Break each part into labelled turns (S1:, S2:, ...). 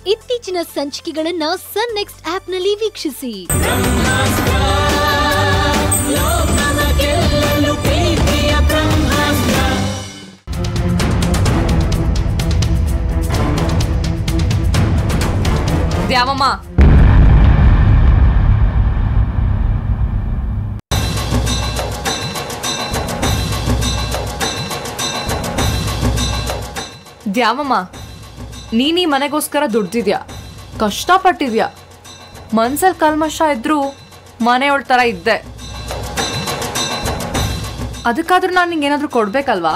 S1: ಇತ್ತೀಚಿನ ಸಂಚಿಕೆಗಳನ್ನ ಸನ್ ನೆಕ್ಸ್ಟ್ ಆಪ್ನಲ್ಲಿ ವೀಕ್ಷಿಸಿ
S2: ದ್ಯಾವಮ್ಮ ದ್ಯಾವಮ್ಮ ನೀನೀ ಮನೆಗೋಸ್ಕರ ದುಡ್ದಿದ್ಯಾ ಕಷ್ಟಪಟ್ಟಿದ್ಯಾ ಮನ್ಸಲ್ಲಿ ಕಲ್ಮಶ ಇದ್ರೂ ಮನೆಯೊಳ ಥರ ಇದ್ದೆ ಅದಕ್ಕಾದ್ರೂ ನಾನು ನಿಂಗೆ ಏನಾದರೂ ಕೊಡ್ಬೇಕಲ್ವಾ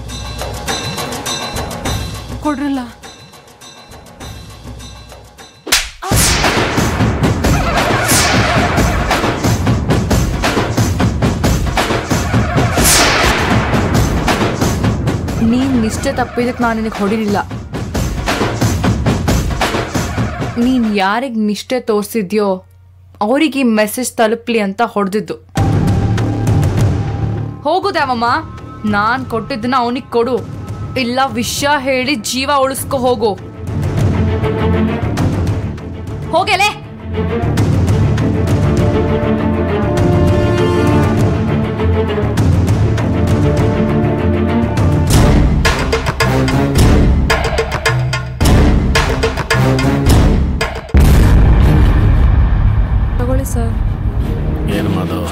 S2: ಕೊಡ್ರಲ್ಲ ನೀನ್ ನಿಷ್ಠೆ ತಪ್ಪಿದಕ್ಕೆ ನಾನು ನಿನಗೆ ಹೊಡಿಲಿಲ್ಲ ನೀನ್ ಯಾರಿಗೆ ನಿಷ್ಠೆ ತೋರಿಸಿದ್ಯೋ ಅವ್ರಿಗೆ ಈ ಮೆಸೇಜ್ ತಲುಪ್ಲಿ ಅಂತ ಹೊಡೆದಿದ್ದು ಹೋಗು ದ್ಯಾವಮ್ಮ ನಾನ್ ಕೊಟ್ಟಿದ್ದನ್ನ ಅವನಿಗೆ ಕೊಡು ಇಲ್ಲ ವಿಷಯ ಹೇಳಿ ಜೀವ ಉಳಿಸ್ಕೊ ಹೋಗು ಹೋಗೆಲೆ
S3: ತಗೊಳ್ಳಿ ಸರ್
S4: ಏನು ಮಾಧವ್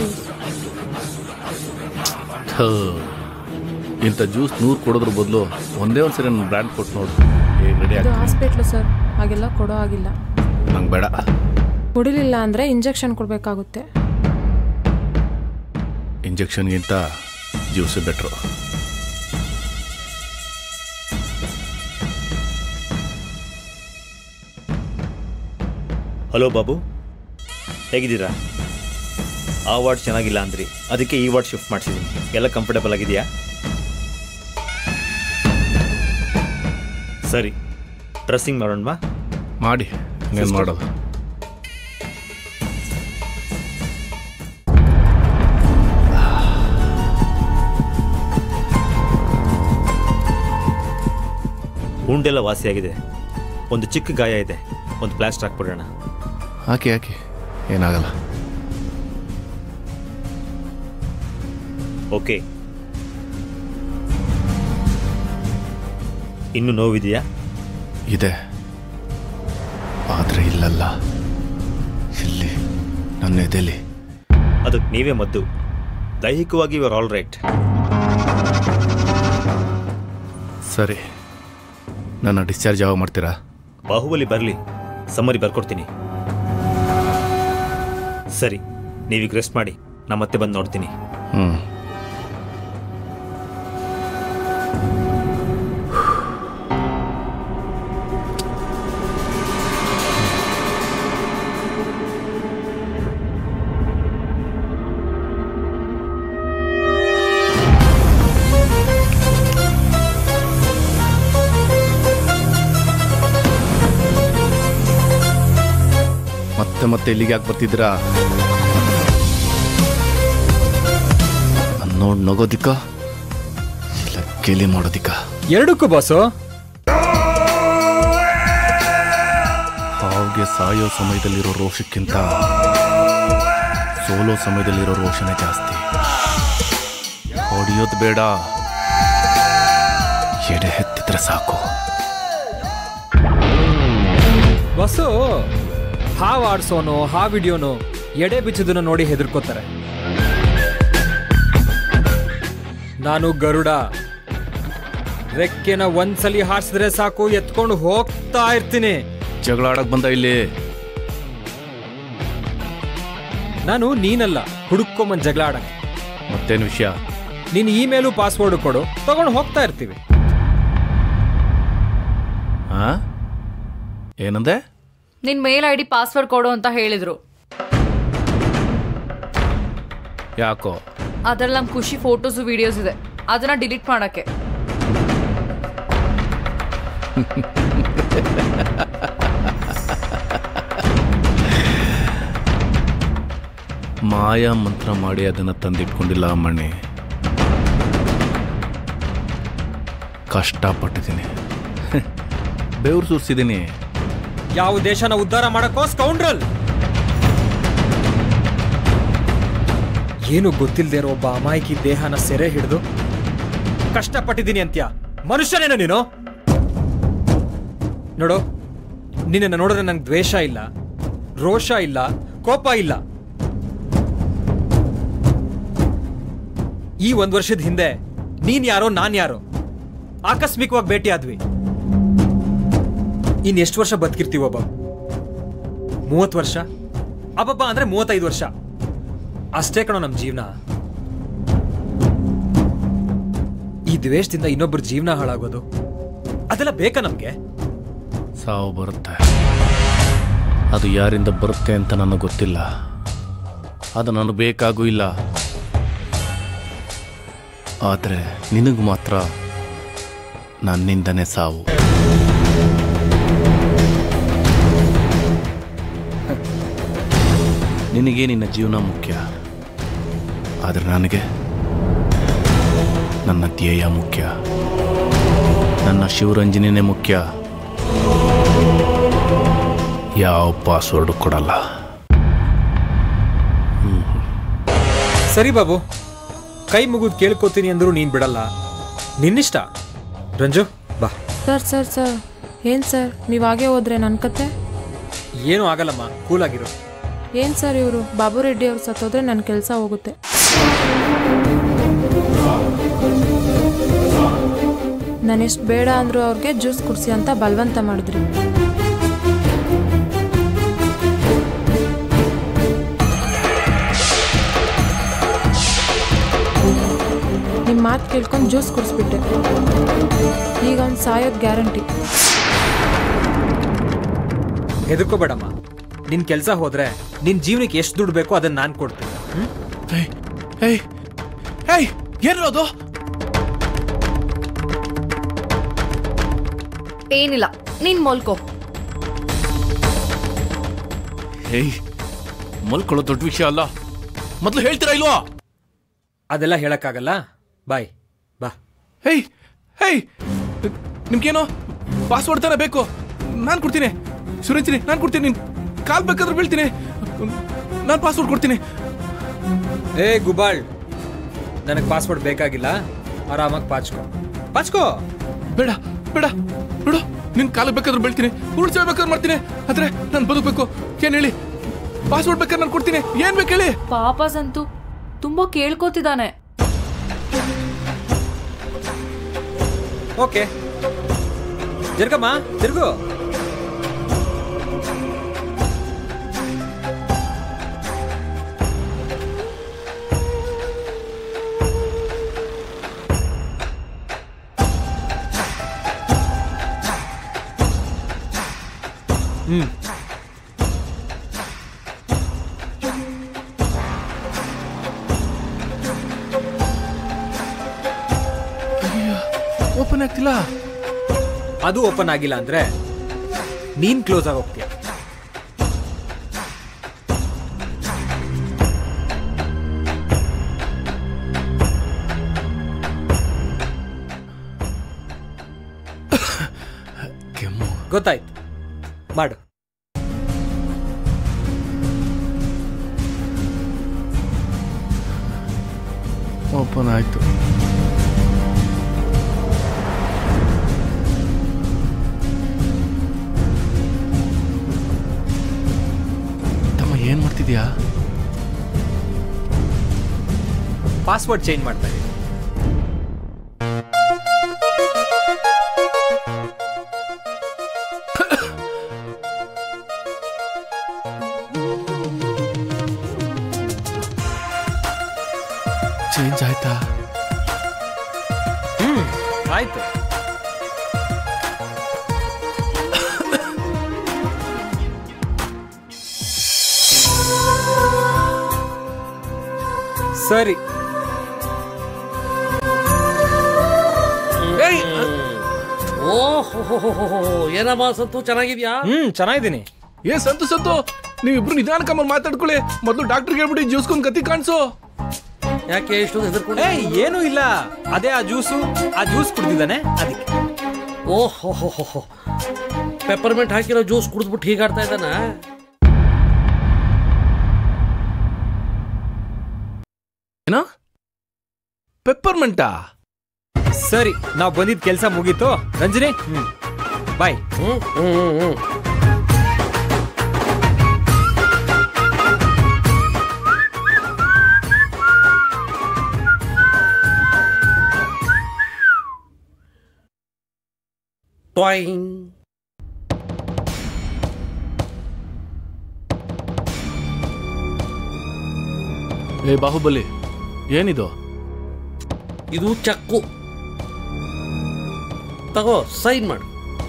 S4: ಥೂ. ಇಂಥ ಜ್ಯೂಸ್ ನೂರು ಕೊಡೋದ್ರ ಬದಲು ಒಂದೇ ಒಂದು ಸರಿ ನನ್ನ ಬ್ರ್ಯಾಂಡ್ ಕೊಟ್ಟು ನೋಡು ಹೇಗೆ ರೆಡಿ
S3: ಇದು
S4: ಆಗ್ತದೆ
S3: ಹಾಸ್ಪಿಟ್ಲು ಸರ್ ಹಾಗೆಲ್ಲ ಕೊಡೋ ಆಗಿಲ್ಲ
S4: ನಂಗೆ ಬೇಡ
S3: ಕುಡಿಲಿಲ್ಲ ಅಂದರೆ ಇಂಜೆಕ್ಷನ್ ಕೊಡಬೇಕಾಗುತ್ತೆ
S4: ಇಂಜೆಕ್ಷನ್ಗಿಂತ ಜ್ಯೂಸೇ ಬೆಟ್ರು
S5: ಹಲೋ ಬಾಬು ಹೇಗಿದ್ದೀರಾ ಆ ವಾರ್ಡ್ ಚೆನ್ನಾಗಿಲ್ಲ ಅಂದ್ರಿ ಅದಕ್ಕೆ ಈ ವಾರ್ಡ್ ಶಿಫ್ಟ್ ಮಾಡಿಸಿದ್ದೀನಿ ಎಲ್ಲ ಕಂಫರ್ಟಬಲ್ ಆಗಿದೆಯಾ ಸರಿ ಡ್ರೆಸ್ಸಿಂಗ್ ಮಾಡೋಣವಾ
S4: ಮಾಡಿ ಏನು ಮಾಡೋದು
S5: ಉಂಡೆಲ್ಲ ವಾಸಿಯಾಗಿದೆ ಒಂದು ಚಿಕ್ಕ ಗಾಯ ಇದೆ ಒಂದು ಪ್ಲಾಸ್ಟರ್ ಹಾಕ್ಬಿಡೋಣ
S4: ಹಾಕಿ ಹಾಕಿ ಏನಾಗಲ್ಲ
S5: ಓಕೆ ಇನ್ನು ನೋವಿದೆಯಾ
S4: ಇದೆ ಆದರೆ ಇಲ್ಲಲ್ಲ ಇಲ್ಲಿ ನನ್ನ ಎದೆಲಿ
S5: ಅದಕ್ಕೆ ನೀವೇ ಮದ್ದು ದೈಹಿಕವಾಗಿ ಇವರು ಆಲ್ ರೈಟ್
S4: ಸರಿ ನನ್ನ ಡಿಸ್ಚಾರ್ಜ್ ಯಾವಾಗ ಮಾಡ್ತೀರಾ
S5: ಬಾಹುಬಲಿ ಬರಲಿ ಸಮ್ಮರಿ ಬರ್ಕೊಡ್ತೀನಿ ಸರಿ ನೀವೀಗ ರೆಸ್ಟ್ ಮಾಡಿ ನಾ ಮತ್ತೆ ಬಂದು ನೋಡ್ತೀನಿ
S4: ಹ್ಞೂ ಮತ್ತೆ ಮತ್ತೆ ಇಲ್ಲಿಗೆ ಯಾಕೆ ಬರ್ತಿದ್ದೀರಾ ನೋಡಿ ನಗೋದಿಕ್ಕ ಇಲ್ಲ ಕೇಲಿ ಮಾಡೋದಿಕ್ಕ
S6: ಎರಡಕ್ಕೂ ಬಾಸು
S4: ಹಾವಿಗೆ ಸಾಯೋ ಸಮಯದಲ್ಲಿರೋ ರೋಷಕ್ಕಿಂತ ಸೋಲೋ ಸಮಯದಲ್ಲಿರೋ ರೋಷನೇ ಜಾಸ್ತಿ ಹೊಡಿಯೋದು ಬೇಡ ಎಡೆ ಹೆತ್ತಿದ್ರೆ ಸಾಕು
S6: ಬಸ್ಸು ಹಾವು ಆಡ್ಸೋನು ಹಾ ವಿಡಿಯೋನು ಎಡೆ ಬಿಚ್ಚೋದನ್ನ ನೋಡಿ ಹೆದರ್ಕೋತಾರೆ ನಾನು ಗರುಡ ರೆಕ್ಕೆನ ಒಂದ್ಸಲಿ ಹಾರಿಸಿದ್ರೆ ಸಾಕು ಎತ್ಕೊಂಡು ಹೋಗ್ತಾ ಇರ್ತೀನಿ
S4: ಜಗಳ ಆಡಕ್ ಬಂದ ಇಲ್ಲಿ
S6: ನಾನು ನೀನಲ್ಲ ಹುಡುಕೊಂಬಂದ್ ಜಗಳ ಆಡಕ್ಕೆ
S4: ಮತ್ತೇನು ವಿಷಯ
S6: ನೀನು ಇಮೇಲು ಪಾಸ್ವರ್ಡ್ ಕೊಡು ತಗೊಂಡು ಹೋಗ್ತಾ ಇರ್ತೀವಿ
S4: ಹಾ ಏನಂದೆ
S2: ನಿನ್ ಮೇಲ್ ಐ ಡಿ ಪಾಸ್ವರ್ಡ್ ಕೊಡು ಅಂತ ಹೇಳಿದ್ರು
S4: ಯಾಕೋ
S2: ಅದ್ರಲ್ಲಿ ನಮ್ ಖುಷಿ ಫೋಟೋಸು ವಿಡಿಯೋಸ್ ಇದೆ ಅದನ್ನ ಡಿಲೀಟ್ ಮಾಡಕ್ಕೆ
S4: ಮಾಯಾ ಮಂತ್ರ ಮಾಡಿ ಅದನ್ನು ತಂದಿಟ್ಕೊಂಡಿಲ್ಲ ಅಮ್ಮಣ್ಣಿ ಕಷ್ಟಪಟ್ಟಿದ್ದೀನಿ ಬೆವರು ಸುರಿಸಿದ್ದೀನಿ
S6: ಯಾವ ದೇಶನ ಉದ್ಧಾರ ಮಾಡಕ್ಕೋ ಸ್ಕೌಂಡ್ರಲ್ ಏನು ಗೊತ್ತಿಲ್ಲದೆ ಇರೋ ಒಬ್ಬ ಅಮಾಯಕಿ ದೇಹನ ಸೆರೆ ಹಿಡಿದು ಕಷ್ಟಪಟ್ಟಿದ್ದೀನಿ ಅಂತ್ಯ ಮನುಷ್ಯನೇನು ನೀನು ನೋಡು ನಿನ್ನನ್ನು ನೋಡಿದ್ರೆ ನಂಗೆ ದ್ವೇಷ ಇಲ್ಲ ರೋಷ ಇಲ್ಲ ಕೋಪ ಇಲ್ಲ ಈ ಒಂದ್ ವರ್ಷದ ಹಿಂದೆ ನೀನ್ ಯಾರೋ ನಾನ್ ಯಾರೋ ಆಕಸ್ಮಿಕವಾಗಿ ಭೇಟಿ ಆದ್ವಿ ಇನ್ ಎಷ್ಟು ವರ್ಷ ಬದುಕಿರ್ತೀವಿ ಒಬ್ಬ ಮೂವತ್ತು ವರ್ಷ ಅಬ್ಬಬ್ಬ ಅಂದ್ರೆ ಮೂವತ್ತೈದು ವರ್ಷ ಅಷ್ಟೇ ಕಣೋ ನಮ್ಮ ಜೀವನ ಈ ದ್ವೇಷದಿಂದ ಇನ್ನೊಬ್ಬರ ಜೀವನ ಹಾಳಾಗೋದು ಅದೆಲ್ಲ ಬೇಕಾ ನಮ್ಗೆ
S4: ಸಾವು ಬರುತ್ತೆ ಅದು ಯಾರಿಂದ ಬರುತ್ತೆ ಅಂತ ನನಗೆ ಗೊತ್ತಿಲ್ಲ ಅದು ನನಗೆ ಬೇಕಾಗೂ ಇಲ್ಲ ಆದರೆ ನಿನಗೆ ಮಾತ್ರ ನನ್ನಿಂದನೇ ಸಾವು ನಿನಗೆ ನಿನ್ನ ಜೀವನ ಮುಖ್ಯ ಆದರೆ ನನಗೆ ನನ್ನ ಧ್ಯೇಯ ಮುಖ್ಯ ನನ್ನ ಶಿವರಂಜನಿನೇ ಮುಖ್ಯ ಯಾವ ಪಾಸ್ವರ್ಡ್ ಕೊಡಲ್ಲ
S6: ಸರಿ ಬಾಬು ಕೈ ಮುಗಿದು ಕೇಳ್ಕೊತೀನಿ ಅಂದ್ರೂ ನೀನ್ ಬಿಡಲ್ಲ ನಿನ್ನಿಷ್ಟ ರಂಜು ಬಾ
S3: ಸರ್ ಸರ್ ಸರ್ ಏನು ಸರ್ ನೀವು ಹಾಗೆ ಹೋದ್ರೆ ನನ್ನ ಕತೆ
S6: ಏನೂ ಆಗಲ್ಲಮ್ಮ ಕೂಲಾಗಿರು
S3: ಏನು ಸರ್ ಇವರು ಬಾಬು ರೆಡ್ಡಿ ಅವ್ರು ಸತ್ತೋದ್ರೆ ನನ್ನ ಕೆಲಸ ಹೋಗುತ್ತೆ ನಾನೆಷ್ಟು ಬೇಡ ಅಂದರೂ ಅವ್ರಿಗೆ ಜ್ಯೂಸ್ ಕುಡಿಸಿ ಅಂತ ಬಲವಂತ ಮಾಡಿದ್ರಿ ನಿಮ್ಮ ಮಾತು ಕೇಳ್ಕೊಂಡು ಜ್ಯೂಸ್ ಕುಡಿಸ್ಬಿಟ್ಟೆ ಈಗ ಅವ್ನು ಸಾಯೋದು ಗ್ಯಾರಂಟಿ
S6: ಹೆದರ್ಕೋಬೇಡಮ್ಮ ನಿನ್ ಕೆಲಸ ಹೋದ್ರೆ ನಿನ್ ಜೀವನಕ್ಕೆ ಎಷ್ಟು ದುಡ್ಡು ಬೇಕೋ ಅದನ್ನ ನಾನು ಕೊಡ್ತೀನಿ ಹ್ಮ್?
S4: ಏಯ್ ಏಯ್ ಏಯ್ ಏನಿರೋದು
S2: ಏನಿಲ್ಲ ನೀನ್ ಮಲ್ಕೋ
S4: ಏಯ್ ಮಲ್ಕೊಳ್ಳೋ ದೊಡ್ಡ ವಿಷಯ ಅಲ್ಲ ಮೊದಲು ಹೇಳ್ತೀರಾ ಇಲ್ವಾ
S6: ಅದೆಲ್ಲ ಹೇಳಕ್ಕಾಗಲ್ಲ ಬಾಯ್ ಬಾ
S4: ಹೇಯ್ ಹೇಯ್ ನಿಮ್ಗೇನೋ ಪಾಸ್ವರ್ಡ್ ತಾನೇ ಬೇಕು ನಾನು ಕೊಡ್ತೀನಿ ಸುರಂಜಿನಿ ನಾನು ಕೊಡ್ತೀನಿ ನೀನು ಕಾಲ್ ಬೇಕಾದ್ರೆ ಬೀಳ್ತೀನಿ ನಾನು ಪಾಸ್ವರ್ಡ್ ಕೊಡ್ತೀನಿ
S6: ಏ ಗುಬಾಳ್ ನನಗೆ ಪಾಸ್ವರ್ಡ್ ಬೇಕಾಗಿಲ್ಲ ಆರಾಮಾಗಿ ಪಾಚ್ಕೋ ಪಾಚ್ಕೋ
S4: ಬೇಡ ಬೇಡ ಬಿಡು ನಿನ್ ಕಾಲಿಗೆ ಬೇಕಾದ್ರೆ ಬೀಳ್ತೀನಿ ಉಳಿಸ ಬೇಕಾದ್ರೆ ಮಾಡ್ತೀನಿ ಆದ್ರೆ ನಾನು ಬದುಕಬೇಕು ಏನ್ ಹೇಳಿ ಪಾಸ್ವರ್ಡ್ ಬೇಕಾದ್ರೆ ನಾನು ಕೊಡ್ತೀನಿ ಏನ್ ಬೇಕು ಹೇಳಿ
S2: ಪಾಪ ಸಂತು ತುಂಬಾ ಕೇಳ್ಕೊತಿದ್ದಾನೆ
S6: ಓಕೆ ತಿರ್ಗಮ್ಮ ತಿರ್ಗು ಹ್ಮ್
S4: ಓಪನ್ ಆಗ್ತಿಲ್ಲ
S6: ಅದು ಓಪನ್ ಆಗಿಲ್ಲ ಅಂದ್ರೆ ನೀನ್ ಕ್ಲೋಸ್ ಆಗಿ ಹೋಗ್ತೀಯ
S4: ಕೆಮ್ಮು
S6: ಗೊತ್ತಾಯ್ತು ಮಾಡು
S4: ಓಪನ್ ಆಯ್ತು ತಮ್ಮ ಏನ್ ಮಾಡ್ತಿದ್ಯಾ
S6: ಪಾಸ್ವರ್ಡ್ ಚೇಂಜ್ ಮಾಡ್ತಾ ಇದ್ದೀನಿ
S4: ಚೇಂಜ್ ಆಯ್ತಾ
S6: ಹ್ಮ್ ಆಯ್ತು ಸರಿ
S7: ಓಹೋ ಏನಮ್ಮ ಸಂತು ಚೆನ್ನಾಗಿದ್ಯಾ
S6: ಹ್ಮ್ ಚೆನ್ನಾಗಿದ್ದೀನಿ
S4: ಏ ಸಂತು ಸಂತು ನೀವಿಬ್ರು ನಿಧಾನ ಕಮ್ಮಲ್ ಮಾತಾಡ್ಕೊಳ್ಳಿ ಮೊದಲು ಡಾಕ್ಟರ್ಗೆ ಹೇಳ್ಬಿಟ್ಟು ಜ್ಯೂಸ್ಕೊಂಡ್ ಕತಿ ಕಾಣಿಸು
S7: ಯಾಕೆ ಇಷ್ಟೊಂದು ಹೆದರ್ಕೊಂಡು
S6: ಏಯ್ ಏನೂ ಇಲ್ಲ ಅದೇ ಆ ಜ್ಯೂಸು ಆ ಜ್ಯೂಸ್ ಕುಡ್ದಿದ್ದಾನೆ ಅದಕ್ಕೆ
S7: ಓಹೋ ಪೆಪ್ಪರ್ಮೆಂಟ್ ಹಾಕಿರೋ ಜ್ಯೂಸ್ ಕುಡಿದ್ಬಿಟ್ಟು ಹೀಗಾಡ್ತಾ ಇದ್ದಾನ
S4: ಏನೋ ಪೆಪ್ಪರ್ಮೆಂಟಾ
S6: ಸರಿ ನಾವು ಬಂದಿದ್ದ ಕೆಲಸ ಮುಗೀತು ರಂಜನಿ ಬಾಯ್
S7: ಹ್ಮ್ ಹ್ಮ್ ಹ್ಮ್ ಹ್ಮ್ ಟ್ವಾಯಿಂಗ್
S4: ಏ ಬಾಹುಬಲಿ ಏನಿದು
S7: ಇದು ಚಕ್ಕು ತಗೋ ಸೈನ್ ಮಾಡು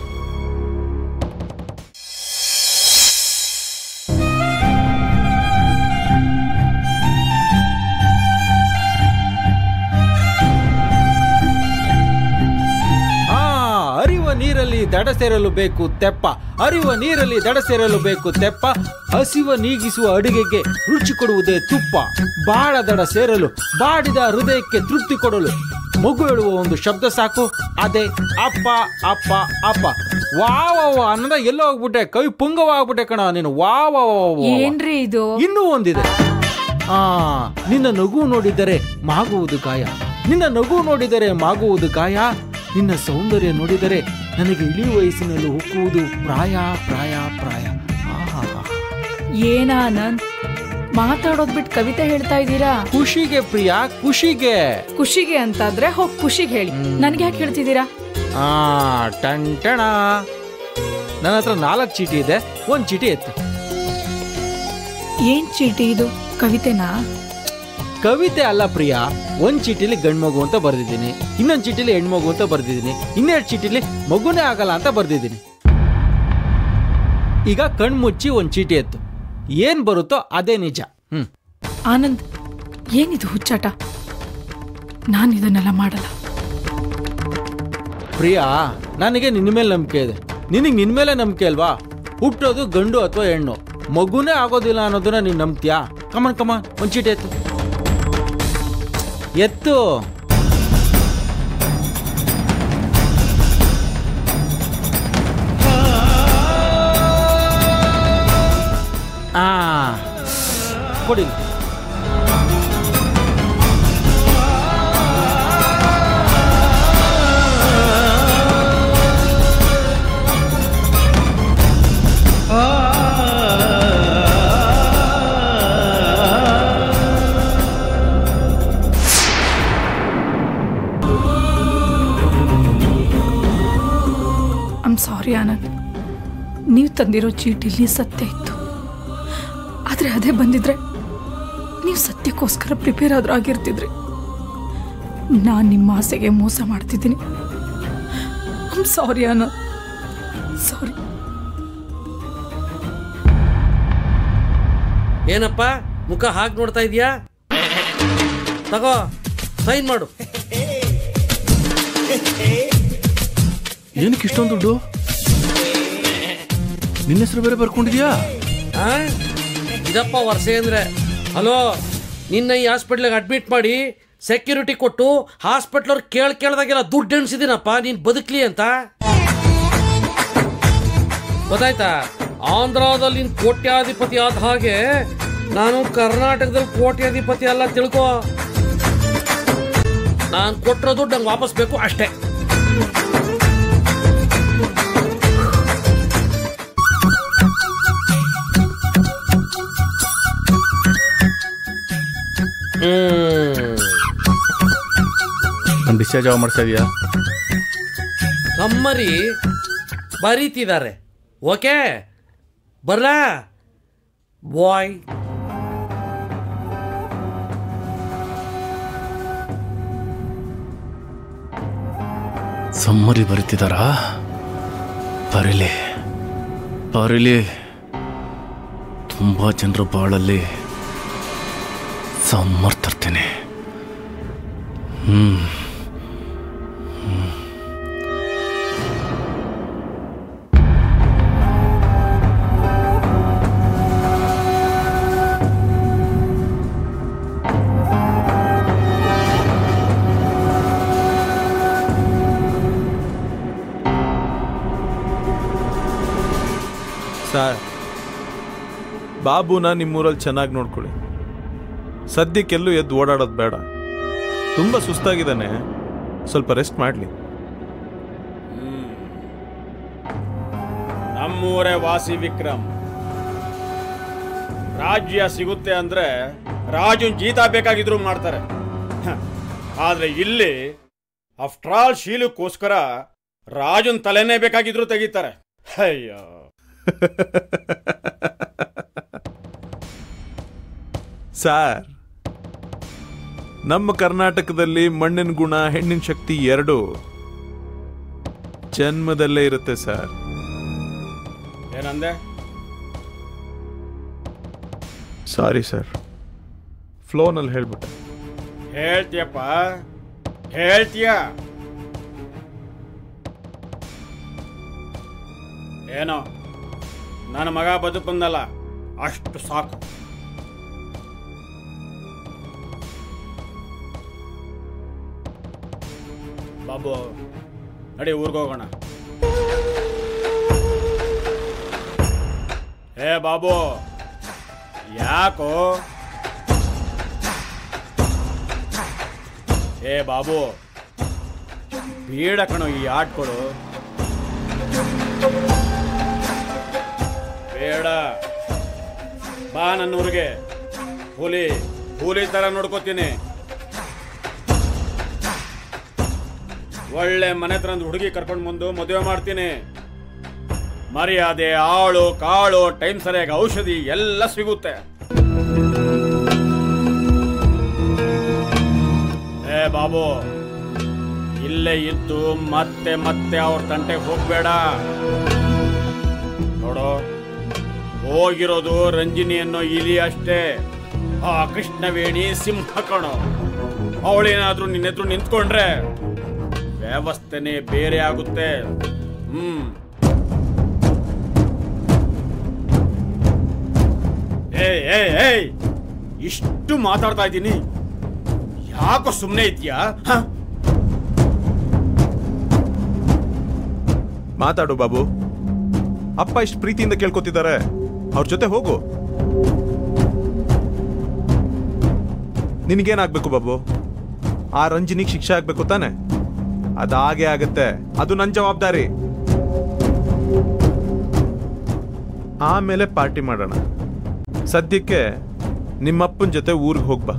S8: ಆ ಅರಿವ ನೀರಲ್ಲಿ ದಡ ಸೇರಲು ಬೇಕು ತೆಪ್ಪ ಅರಿವ ನೀರಲ್ಲಿ ದಡ ಸೇರಲು ಬೇಕು ತೆಪ್ಪ ಹಸಿವ ನೀಗಿಸುವ ಅಡುಗೆಗೆ ರುಚಿ ಕೊಡುವುದೇ ತುಪ್ಪ ಬಾಳ ದಡ ಸೇರಲು ಬಾಡಿದ ಹೃದಯಕ್ಕೆ ತೃಪ್ತಿ ಕೊಡಲು ಮಗು ಹೇಳುವ ಒಂದು ಶಬ್ದ ಸಾಕು ಅದೇ ಅಪ್ಪ ಅಪ್ಪ ಅಪ್ಪ ವಾವ ಅನ್ನದ ಎಲ್ಲೋ ಹೋಗ್ಬಿಟ್ಟೆ ಕೈ ಪುಂಗವಾಗ್ಬಿಟ್ಟೆ ಕಣ ನೀನು ವಾವ
S2: ಏನ್ರಿ ಇದು
S8: ಇನ್ನೂ ಒಂದಿದೆ ಆ ನಿನ್ನ ನಗು ನೋಡಿದರೆ ಮಾಗುವುದು ಗಾಯ ನಿನ್ನ ನಗು ನೋಡಿದರೆ ಮಾಗುವುದು ಗಾಯ ನಿನ್ನ ಸೌಂದರ್ಯ ನೋಡಿದರೆ ನನಗೆ ಇಳಿ ವಯಸ್ಸಿನಲ್ಲಿ ಹುಕ್ಕುವುದು ಪ್ರಾಯ ಪ್ರಾಯ ಪ್ರಾಯ ಆಹಾಹಾ.
S2: ಏನ ಆನಂದ್ ಮಾತಾಡೋದ್ ಬಿಟ್ಟು ಕವಿತೆ ಹೇಳ್ತಾ ಇದ್ದೀರಾ
S8: ಖುಷಿಗೆ ಪ್ರಿಯ ಖುಷಿಗೆ
S2: ಖುಷಿಗೆ ಅಂತಾದ್ರೆ ಹೋಗ್ ಖುಷಿಗೆ ಹೇಳಿ ನನ್ಗೆ ಯಾಕೆ ಹೇಳ್ತಿದ್ದೀರಾ
S8: ಆ ಟಂಟಣ ನನ್ನ ಹತ್ರ ನಾಲ್ಕು ಚೀಟಿ ಇದೆ ಒಂದ್ ಚೀಟಿ ಎತ್ತು
S2: ಏನ್ ಚೀಟಿ ಇದು ಕವಿತೆನಾ
S8: ಕವಿತೆ ಅಲ್ಲ ಪ್ರಿಯ ಒಂದ್ ಚೀಟಿಲಿ ಗಂಡ್ ಮಗು ಅಂತ ಬರ್ದಿದ್ದೀನಿ ಇನ್ನೊಂದ್ ಚೀಟಿಲಿ ಹೆಣ್ಮಗು ಅಂತ ಬರ್ದಿದ್ದೀನಿ ಇನ್ನೆರಡು ಚೀಟಿಲಿ ಮಗುನೇ ಆಗಲ್ಲ ಅಂತ ಬರ್ದಿದ್ದೀನಿ ಈಗ ಕಣ್ ಮುಚ್ಚಿ ಒಂದ್ ಚೀಟಿ ಎತ್ತು ಏನ್ ಬರುತ್ತೋ ಅದೇ ನಿಜ ಹ್ಮ್
S2: ಆನಂದ್ ಏನಿದು ಹುಚ್ಚಾಟ ನಾನು ಇದನ್ನೆಲ್ಲ ಮಾಡಲ್ಲ
S8: ಪ್ರಿಯಾ ನನಗೆ ನಿನ್ನ ಮೇಲೆ ನಂಬಿಕೆ ಇದೆ ನಿನಗೆ ನಿನ್ನ ಮೇಲೆ ನಂಬಿಕೆ ಅಲ್ವಾ ಹುಟ್ಟೋದು ಗಂಡು ಅಥವಾ ಹೆಣ್ಣು ಮಗುನೇ ಆಗೋದಿಲ್ಲ ಅನ್ನೋದನ್ನ ನೀನ್ ನಂಬ್ತೀಯಾ ಕಮನ್ ಕಮನ್ ಒಂದ್ ಚೀಟಿ ಎತ್ತು ಎತ್ತು ಆ ಕೊಡಿ
S2: ಐಮ್ ಸಾರಿ ಆನಂದ್ ನೀವು ತಂದಿರೋ ಚೀಟಿಲಿ ಸತ್ಯ ಇತ್ತು ಆದರೆ ಅದೇ ಬಂದಿದ್ರೆ ನೀವು ಸತ್ಯಕ್ಕೋಸ್ಕರ ಪ್ರಿಪೇರ್ ಆದ್ರೂ ಆಗಿರ್ತಿದ್ರಿ ನಾನು ನಿಮ್ಮ ಆಸೆಗೆ ಮೋಸ ಮಾಡ್ತಿದ್ದೀನಿ ಐಮ್ ಸಾರಿ ಆನಂದ್ ಸಾರಿ
S7: ಏನಪ್ಪ ಮುಖ ಹಾಗೆ ನೋಡ್ತಾ ಇದೀಯಾ ತಗೋ ಸೈನ್ ಮಾಡು
S4: ಏನಕ್ಕೆ ಇಷ್ಟೊಂದು ದುಡ್ಡು ನಿನ್ನ ಹೆಸರು ಬೇರೆ ಬರ್ಕೊಂಡಿದ್ಯಾ
S7: ಆ? ಇದಪ್ಪ ವರ್ಷೆ ಅಂದ್ರೆ ಹಲೋ ನಿನ್ನ ಈ ಹಾಸ್ಪಿಟ್ಲಿಗೆ ಅಡ್ಮಿಟ್ ಮಾಡಿ ಸೆಕ್ಯೂರಿಟಿ ಕೊಟ್ಟು ಹಾಸ್ಪಿಟ್ಲ್ ಅವ್ರು ಕೇಳ್ ಕೇಳ್ದಾಗೆಲ್ಲ ದುಡ್ಡು ಎಣಿಸಿದ್ದೀನಪ್ಪ ನೀನ್ ಬದುಕ್ಲಿ ಅಂತ ಗೊತ್ತಾಯ್ತಾ ಆಂಧ್ರದಲ್ಲಿ ನೀನ್ ಕೋಟ್ಯಾಧಿಪತಿ ಆದ ಹಾಗೆ ನಾನು ಕರ್ನಾಟಕದಲ್ಲಿ ಕೋಟ್ಯಾಧಿಪತಿ ಅಲ್ಲ ತಿಳ್ಕೊ ನಾನು ಕೊಟ್ಟಿರೋ ದುಡ್ಡು ನಂಗೆ ವಾಪಸ್ ಬೇಕು ಅಷ್ಟೇ ಹ್ಮ್
S4: ನಾನು ಡಿಸ್ಚಾರ್ಜ್ ಯಾವ ಮಾಡ್ತಾ ಇದೀಯಾ
S7: ಕಮ್ಮರಿ ಬರೀತಿದ್ದಾರೆ ಓಕೆ ಬರ್ಲಾ ಬಾಯ್
S4: ಸಮ್ಮರಿ ಬರೀತಿದಾರಾ ಬರೀಲಿ ಬರೀಲಿ ತುಂಬ ಜನರ ಬಾಳಲ್ಲಿ ಸಮ್ಮರ್ ತರ್ತೀನಿ ಹ್ಮ್ ಬಾಬುನ ನಿಮ್ಮೂರಲ್ಲಿ ಚೆನ್ನಾಗಿ ನೋಡ್ಕೊಳ್ಳಿ ಸದ್ಯಕ್ಕೆಲ್ಲೂ ಎದ್ದು ಓಡಾಡೋದು ಬೇಡ ತುಂಬ ಸುಸ್ತಾಗಿದ್ದಾನೆ ಸ್ವಲ್ಪ ರೆಸ್ಟ್ ಮಾಡಲಿ
S9: ನಮ್ಮೂರೇ ವಾಸಿ ವಿಕ್ರಮ್ ರಾಜ್ಯ ಸಿಗುತ್ತೆ ಅಂದ್ರೆ ರಾಜನ್ ಜೀತ ಬೇಕಾಗಿದ್ರು ಮಾಡ್ತಾರೆ ಹ, ಆದ್ರೆ ಇಲ್ಲಿ ಆಫ್ಟರ್ ಆಲ್ ಶೀಲಕ್ಕೋಸ್ಕರ ರಾಜನ್ ತಲೆನೇ ಬೇಕಾಗಿದ್ರು ತೆಗಿತಾರೆ ಅಯ್ಯೋ
S4: ಸಾರ್ ನಮ್ಮ ಕರ್ನಾಟಕದಲ್ಲಿ ಮಣ್ಣಿನ ಗುಣ ಹೆಣ್ಣಿನ ಶಕ್ತಿ ಎರಡು ಜನ್ಮದಲ್ಲೇ ಇರುತ್ತೆ ಸರ್
S9: ಏನಂದೆ
S4: ಸಾರಿ ಸರ್ ಫ್ಲೋನಲ್ಲಿ ಹೇಳ್ಬಿಟ್ಟೆ
S9: ಹೇಳ್ತೀಯಪ್ಪ ಹೇಳ್ತೀಯ ಏನೋ ನನ್ನ ಮಗ ಬದುಕಂದಲ್ಲ ಅಷ್ಟು ಸಾಕು ಬಾಬು ನಡಿ ಊರಿಗೆ ಹೋಗೋಣ ಏ ಬಾಬು ಯಾಕೋ ಏ ಬಾಬು ಬೇಡ ಕಣೋ ಈ ಆಟ್ಗಳು ಬೇಡ ಬಾ ನನ್ನೂರಿಗೆ ಹುಲಿ ಹುಲಿ ತರ ನೋಡ್ಕೋತೀನಿ ಒಳ್ಳೆ ಮನೆ ಹತ್ರ ಹುಡುಗಿ ಕರ್ಕೊಂಡು ಬಂದು ಮದುವೆ ಮಾಡ್ತೀನಿ ಮರ್ಯಾದೆ ಆಳು ಕಾಳು ಟೈಮ್ ಸರಿಯಾಗಿ ಔಷಧಿ ಎಲ್ಲ ಸಿಗುತ್ತೆ ಏ ಬಾಬು ಇಲ್ಲೇ ಇದ್ದು ಮತ್ತೆ ಮತ್ತೆ ಅವ್ರ ತಂಟೆಗೆ ಹೋಗ್ಬೇಡ ನೋಡೋ ಹೋಗಿರೋದು ರಂಜಿನಿ ಅನ್ನೋ ಇಲಿ ಅಷ್ಟೇ ಆ ಕೃಷ್ಣವೇಣಿ ಸಿಂಹ ಕಣೋ ಅವಳೇನಾದ್ರೂ ನಿನ್ನೆದ್ರು ನಿಂತ್ಕೊಂಡ್ರೆ ವ್ಯವಸ್ಥೆನೇ ಬೇರೆ ಆಗುತ್ತೆ ಹ್ಮ್ ಏಯ್ ಏಯ್ ಏಯ್ ಇಷ್ಟು ಮಾತಾಡ್ತಾ ಇದ್ದೀನಿ ಯಾಕೋ ಸುಮ್ಮನೆ ಇದೆಯಾ
S4: ಮಾತಾಡು ಬಾಬು ಅಪ್ಪ ಇಷ್ಟು ಪ್ರೀತಿಯಿಂದ ಕೇಳ್ಕೊತಿದ್ದಾರೆ ಅವ್ರ ಜೊತೆ ಹೋಗು ನಿನಗೇನಾಗ್ಬೇಕು ಬಾಬು ಆ ರಂಜಿನಿಗೆ ಶಿಕ್ಷೆ ಆಗ್ಬೇಕು ತಾನೆ ಅದಾಗೆ ಆಗತ್ತೆ ಅದು ನನ್ನ ಜವಾಬ್ದಾರಿ ಆಮೇಲೆ ಪಾರ್ಟಿ ಮಾಡೋಣ ಸದ್ಯಕ್ಕೆ ನಿಮ್ಮಪ್ಪನ ಜೊತೆ ಊರಿಗೆ ಹೋಗ್ಬಾ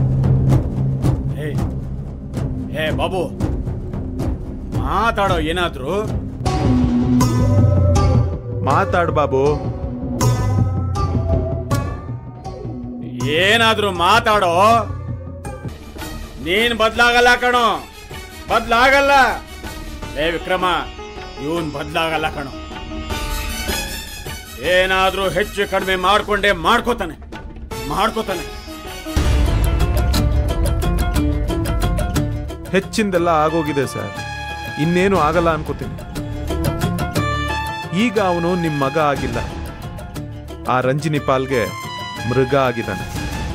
S9: ಏ ಏ ಬಾಬು ಮಾತಾಡೋ ಏನಾದ್ರು
S4: ಮಾತಾಡು ಬಾಬು
S9: ಏನಾದ್ರೂ ಮಾತಾಡೋ ನೀನ್ ಬದ್ಲಾಗಲ್ಲ ಕಣೋ ಬದ್ಲಾಗಲ್ಲ ಏ ವಿಕ್ರಮ ಇವನ್ ಬದ್ಲಾಗಲ್ಲ ಕಣೋ ಏನಾದ್ರೂ ಹೆಚ್ಚು ಕಡಿಮೆ ಮಾಡ್ಕೊಂಡೇ ಮಾಡ್ಕೋತಾನೆ ಮಾಡ್ಕೋತಾನೆ
S4: ಹೆಚ್ಚಿಂದೆಲ್ಲ ಆಗೋಗಿದೆ ಸರ್ ಇನ್ನೇನು ಆಗಲ್ಲ ಅನ್ಕೋತೀನಿ ಈಗ ಅವನು ನಿಮ್ಮ ಮಗ ಆಗಿಲ್ಲ ಆ ರಂಜಿನಿ ಪಾಲ್ಗೆ ಮೃಗ ಆಗಿದ್ದಾನೆ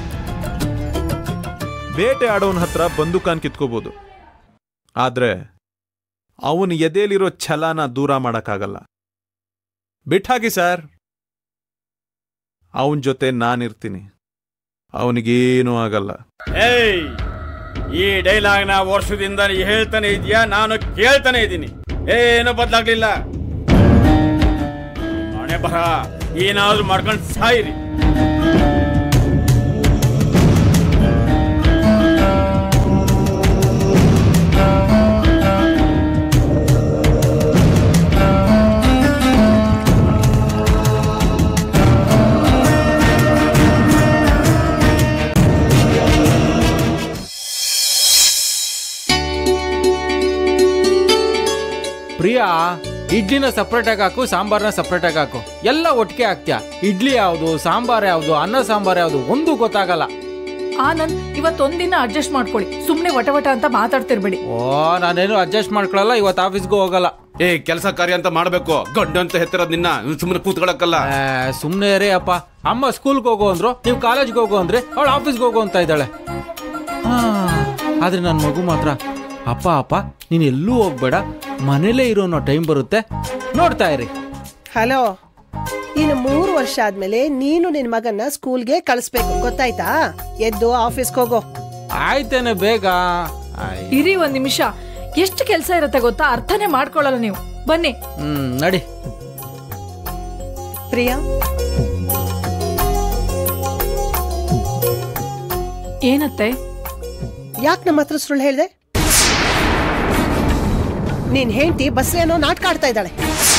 S4: ಬೇಟೆ ಆಡೋನ್ ಹತ್ರ ಬಂದೂಕಾನ್ ಕಿತ್ಕೋಬಹುದು ಆದ್ರೆ ಅವನ ಎದೆಯಲ್ಲಿರೋ ಛಲನ ದೂರ ಮಾಡಕ್ಕಾಗಲ್ಲ ಬಿಟ್ಟಾಗಿ ಸರ್ ಅವನ ಜೊತೆ ನಾನಿರ್ತೀನಿ ಅವನಿಗೇನೂ ಆಗಲ್ಲ
S9: ಏಯ್ ಈ ಡೈಲಾಗ್ ನ ವರ್ಷದಿಂದ ನೀ ಹೇಳ್ತಾನೆ ಇದೀಯಾ ನಾನು ಕೇಳ್ತಾನೆ ಇದ್ದೀನಿ ಏನು ಬದಲಾಗ್ಲಿಲ್ಲ ಹಣೆ ಬರ ಏನಾದ್ರೂ ಮಾಡ್ಕೊಂಡು ಸಾಯಿರಿ
S8: ಪ್ರಿಯಾ ಇಡ್ಲಿನ ಸಪ್ರೇಟಾಗಿ ಹಾಕು ಸಾಂಬಾರ್ನ ಸಪ್ರೇಟಾಗಿ ಹಾಕು ಎಲ್ಲ ಒಟ್ಟಿಗೆ ಹಾಕ್ತ್ಯಾ ಇಡ್ಲಿ ಯಾವುದು ಸಾಂಬಾರ್ ಯಾವುದು ಅನ್ನ ಸಾಂಬಾರ್ ಯಾವುದು ಒಂದು ಗೊತ್ತಾಗಲ್ಲ
S10: ಆನಂದ್ ಇವತ್ತೊಂದಿನ ಅಡ್ಜಸ್ಟ್ ಮಾಡ್ಕೊಳ್ಳಿ ಸುಮ್ನೆ ವಟ ವಟ ಅಂತ ಮಾತಾಡ್ತಿರ್ಬೇಡಿ
S8: ಓ ನಾನೇನು ಅಡ್ಜಸ್ಟ್ ಮಾಡ್ಕೊಳಲ್ಲ ಇವತ್ತು ಆಫೀಸ್ಗೂ ಹೋಗಲ್ಲ
S11: ಏ ಕೆಲಸ ಕಾರ್ಯ ಅಂತ ಮಾಡ್ಬೇಕು ಗಂಡು ಅಂತ ಹೆತ್ತಿರೋದ್ ನಿನ್ನ ಸುಮ್ಮನೆ ಕೂತ್ಕೊಳಕ್ಕಲ್ಲ
S8: ಆ, ಸುಮ್ನೆ ರೇ ಅಪ್ಪ ಅಮ್ಮ ಸ್ಕೂಲ್ಗೆ ಹೋಗು ಅಂದ್ರು ನೀವು ಕಾಲೇಜ್ಗೆ ಹೋಗು ಅಂದ್ರೆ ಅವಳು ಆಫೀಸ್ಗೆ ಹೋಗು ಅಂತ ಇದ್ದಾಳೆ ಹಾ, ಆದ್ರೆ ನನ್ನ ಮಗು ಮಾತ್ರ ಅಪ್ಪ ಅಪ್ಪ ನೀನು ಎಲ್ಲೂ ಹೋಗ್ಬೇಡ ಮನೇಲೇ ಇರೋ ಅನ್ನೋ ಟೈಮ್ ಬರುತ್ತೆ ನೋಡ್ತಾ ಇರಿ
S12: ಹಲೋ ಇನ್ನು ಮೂರು ವರ್ಷ ಆದ್ಮೇಲೆ ನೀನು ನಿನ್ ಮಗನ್ನ ಸ್ಕೂಲ್ಗೆ ಕಳಿಸ್ಬೇಕು ಗೊತ್ತಾಯ್ತಾ ಎದ್ದು ಆಫೀಸ್ಗೆ ಹೋಗೋ
S8: ಆಯ್ತೇನೆ ಬೇಗ ಆಯ್.
S10: ಇರಿ ಒಂದ್ ನಿಮಿಷ ಎಷ್ಟು ಕೆಲಸ ಇರುತ್ತೆ ಗೊತ್ತಾ ಅರ್ಥನೇ ಮಾಡ್ಕೊಳ್ಳಲ್ಲ ನೀವು ಬನ್ನಿ
S8: ಹ್ಮ್ ನಡಿ
S12: ಪ್ರಿಯಾ
S10: ಏನತ್ತೆ
S12: ಯಾಕೆ ನಮ್ಮ ಹತ್ರ ಸುಳ್ಳು ಹೇಳ್ದೆ ನೀನ್ ಹೆಂಡತಿ ಬಸ್ಸೇನೋ ನಾಟಕ ಆಡ್ತಾ ಇದ್ದಾಳೆ